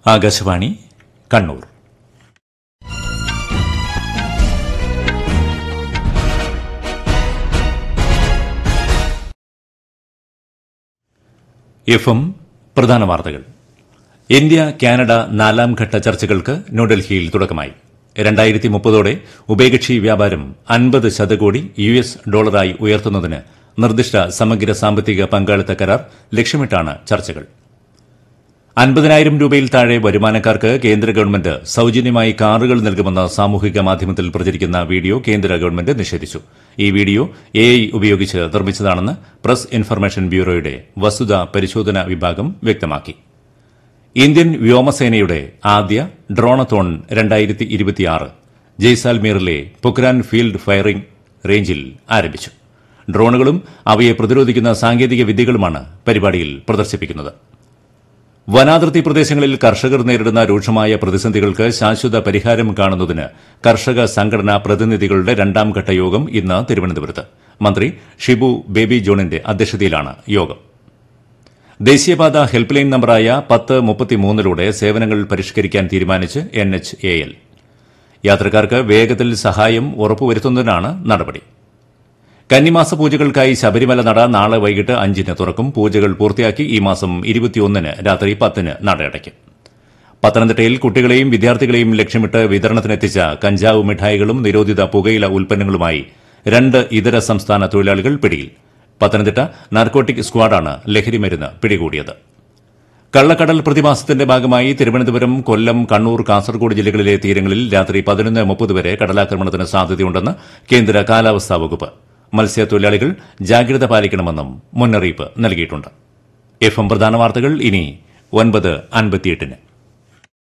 Akashvani Kannur F M പ്രധാന വാർത്തകൾ India Canada നാലാം ഘട്ട ചർച്ചകൾക്ക് ന്യൂഡൽഹിയിൽ തുടക്കമായി രണ്ടായിരത്തി മുപ്പതോടെ ഉഭയകക്ഷി വ്യാപാരം അൻപത് ശതകോടി യു എസ് ഡോളറായി ഉയർത്തുന്നതിന് നിർദ്ദിഷ്ട സമഗ്ര സാമ്പത്തിക പങ്കാളിത്ത കരാർ ലക്ഷ്യമിട്ടാണ് ചർച്ചകൾ അൻപതിനായിരം രൂപയിൽ താഴെ വരുമാനക്കാർക്ക് കേന്ദ്ര ഗവൺമെന്റ് സൌജന്യമായി കാറുകൾ നൽകുമെന്ന സാമൂഹിക മാധ്യമത്തിൽ പ്രചരിക്കുന്ന വീഡിയോ കേന്ദ്ര ഗവൺമെന്റ് നിഷേധിച്ചു ഈ വീഡിയോ എ ഐ ഉപയോഗിച്ച് നിർമ്മിച്ചതാണെന്ന് പ്രസ് ഇൻഫർമേഷൻ ബ്യൂറോയുടെ വസ്തുത പരിശോധന വിഭാഗം വ്യക്തമാക്കി ഇന്ത്യൻ വ്യോമസേനയുടെ ആദ്യ ഡ്രോണത്തോൺ രണ്ടായിരത്തി ഇരുപത്തിയാറ് ജയ്സാൽമീറിലെ പൊക്രാൻ ഫീൽഡ് ഫയറിംഗ് റേഞ്ചിൽ ആരംഭിച്ചു ഡ്രോണുകളും അവയെ പ്രതിരോധിക്കുന്ന സാങ്കേതിക വിദ്യകളുമാണ് പരിപാടിയിൽ പ്രദർശിപ്പിക്കുന്നത് വനാതിർത്തി പ്രദേശങ്ങളിൽ കർഷകർ നേരിടുന്ന രൂക്ഷമായ പ്രതിസന്ധികൾക്ക് ശാശ്വത പരിഹാരം കാണുന്നതിന് കർഷക സംഘടനാ പ്രതിനിധികളുടെ രണ്ടാം ഘട്ട യോഗം ഇന്ന് തിരുവനന്തപുരത്ത് മന്ത്രി ഷിബു ബേബി ജോണിന്റെ അധ്യക്ഷതയിലാണ് യോഗം ദേശീയപാത ഹെൽപ്പ് ലൈൻ നമ്പറായ പത്ത് മുപ്പത്തിമൂന്നിലൂടെ സേവനങ്ങൾ പരിഷ്കരിക്കാൻ തീരുമാനിച്ച് എൻ എച്ച് എ എൽ യാത്രക്കാർക്ക് വേഗത്തിൽ സഹായം ഉറപ്പുവരുത്തുന്നതിനാണ് നടപടി കന്നിമാസ പൂജകൾക്കായി ശബരിമല നട നാളെ വൈകിട്ട് അഞ്ചിന് തുറക്കും പൂജകൾ പൂർത്തിയാക്കി ഈ മാസം ഇരുപത്തിയൊന്നിന് രാത്രി പത്തിന് നട അടയ്ക്കും പത്തനംതിട്ടയിൽ കുട്ടികളെയും വിദ്യാർത്ഥികളെയും ലക്ഷ്യമിട്ട് വിതരണത്തിനെത്തിച്ച കഞ്ചാവ് മിഠായികളും നിരോധിത പുകയില ഉൽപ്പന്നങ്ങളുമായി രണ്ട് ഇതര സംസ്ഥാന തൊഴിലാളികൾ പിടിയിൽ പത്തനംതിട്ട നാർക്കോട്ടിക് സ്ക്വാഡാണ് ലഹരിമരുന്ന് പിടികൂടിയത് കള്ളക്കടൽ പ്രതിമാസത്തിന്റെ ഭാഗമായി തിരുവനന്തപുരം കൊല്ലം കണ്ണൂർ കാസർഗോഡ് ജില്ലകളിലെ തീരങ്ങളിൽ രാത്രി പതിനൊന്ന് മുപ്പത് വരെ കടലാക്രമണത്തിന് സാധ്യതയുണ്ടെന്ന് കേന്ദ്ര കാലാവസ്ഥാ വകുപ്പ് മത്സ്യത്തൊഴിലാളികൾ ജാഗ്രത പാലിക്കണമെന്നും മുന്നറിയിപ്പ് നൽകിയിട്ടുണ്ട് എഫ് എം പ്രധാന വാർത്തകൾ ഇനി ഒൻപത് അൻപത്തിയെട്ടിന്